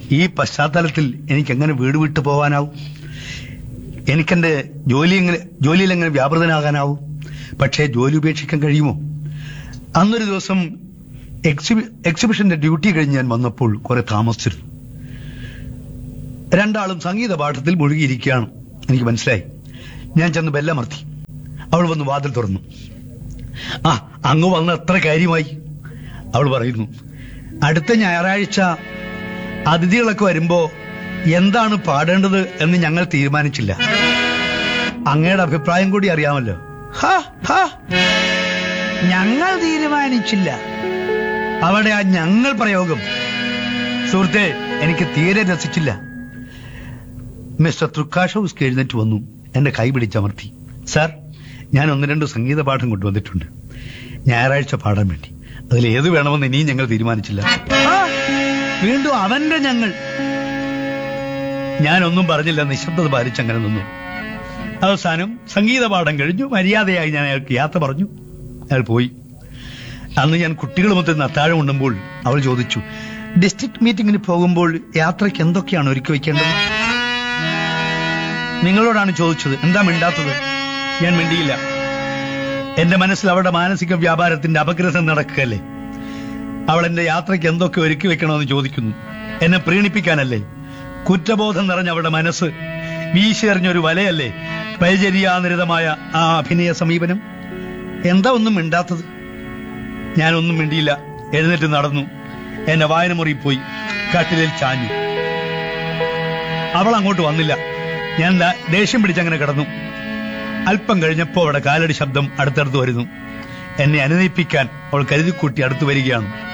ഈ പശ്ചാത്തലത്തിൽ എനിക്ക് എങ്ങനെ വീട് വിട്ടു പോകാനാവും എനിക്കെന്റെ ജോലി എങ്ങനെ ജോലിയിൽ എങ്ങനെ വ്യാപൃതനാകാനാവും പക്ഷേ ജോലി ഉപേക്ഷിക്കാൻ കഴിയുമോ അന്നൊരു ദിവസം എക്സിബി എക്സിബിഷന്റെ ഡ്യൂട്ടി കഴിഞ്ഞ് ഞാൻ വന്നപ്പോൾ കുറെ താമസിച്ചിരുന്നു രണ്ടാളും സംഗീത പാഠത്തിൽ മുഴുകിയിരിക്കുകയാണ് എനിക്ക് മനസ്സിലായി ഞാൻ ചെന്ന് ബെല്ലമർത്തി അവൾ വന്ന് വാതിൽ തുറന്നു ആ അങ്ങ് വന്ന എത്ര കാര്യമായി അവൾ പറയുന്നു അടുത്ത ഞായറാഴ്ച അതിഥികളൊക്കെ വരുമ്പോ എന്താണ് പാടേണ്ടത് എന്ന് ഞങ്ങൾ തീരുമാനിച്ചില്ല അങ്ങയുടെ അഭിപ്രായം കൂടി അറിയാമല്ലോ ഹാ, ഹാ. ഞങ്ങൾ തീരുമാനിച്ചില്ല അവിടെ ആ ഞങ്ങൾ പ്രയോഗം സുഹൃത്തെ എനിക്ക് തീരെ രസിച്ചില്ല മിസ്റ്റർ തൃക്കാഷോസ്കി എഴുന്നേറ്റ് വന്നു എന്റെ കൈ പിടിച്ചമർത്തി സാർ ഞാൻ ഒന്ന് രണ്ട് സംഗീത പാഠം കൊണ്ടുവന്നിട്ടുണ്ട് ഞായറാഴ്ച പാടാൻ വേണ്ടി അതിൽ ഏത് വേണമെന്ന് ഇനിയും ഞങ്ങൾ തീരുമാനിച്ചില്ല ആ, വീണ്ടും അവന്റെ ഞങ്ങൾ ഞാനൊന്നും പറഞ്ഞില്ല നിശബ്ദത പാലിച്ചങ്ങനെ നിന്നു അവസാനം സംഗീത പാഠം കഴിഞ്ഞു മര്യാദയായി ഞാൻ അയാൾക്ക് യാത്ര പറഞ്ഞു അയാൾ പോയി അന്ന് ഞാൻ കുട്ടികളുമൊത്ത് അത്താഴം ഉണ്ണുമ്പോൾ അവൾ ചോദിച്ചു ഡിസ്ട്രിക്ട് മീറ്റിംഗിന് പോകുമ്പോൾ യാത്രയ്ക്ക് എന്തൊക്കെയാണ് ഒരുക്കി വയ്ക്കേണ്ടത് നിങ്ങളോടാണ് ചോദിച്ചത് എന്താ മിണ്ടാത്തത് ഞാൻ മിണ്ടിയില്ല എന്റെ മനസ്സിൽ അവളുടെ മാനസിക വ്യാപാരത്തിന്റെ അപഗ്രഥം നടക്കുകയല്ലേ അവൾ എന്റെ യാത്രയ്ക്ക് എന്തൊക്കെ ഒരുക്കി വെക്കണമെന്ന് ചോദിക്കുന്നു എന്നെ പ്രീണിപ്പിക്കാനല്ലേ കുറ്റബോധം നിറഞ്ഞ അവളുടെ മനസ്സ് വീശിയെറിഞ്ഞൊരു വലയല്ലേ പരിചര്യാനിരതമായ ആ അഭിനയ സമീപനം എന്താ ഒന്നും മിണ്ടാത്തത് ഞാനൊന്നും മിണ്ടിയില്ല എഴുന്നേറ്റ് നടന്നു എന്റെ വായനമുറി പോയി കട്ടിലിൽ ചാഞ്ഞു അവൾ അങ്ങോട്ട് വന്നില്ല ഞാൻ ദാ- ദേഷ്യം പിടിച്ചങ്ങനെ കിടന്നു അല്പം കഴിഞ്ഞപ്പോ അവിടെ കാലടി ശബ്ദം അടുത്തടുത്ത് വരുന്നു എന്നെ അനുനയിപ്പിക്കാൻ അവൾ കരുതിക്കൂട്ടി അടുത്തു വരികയാണ്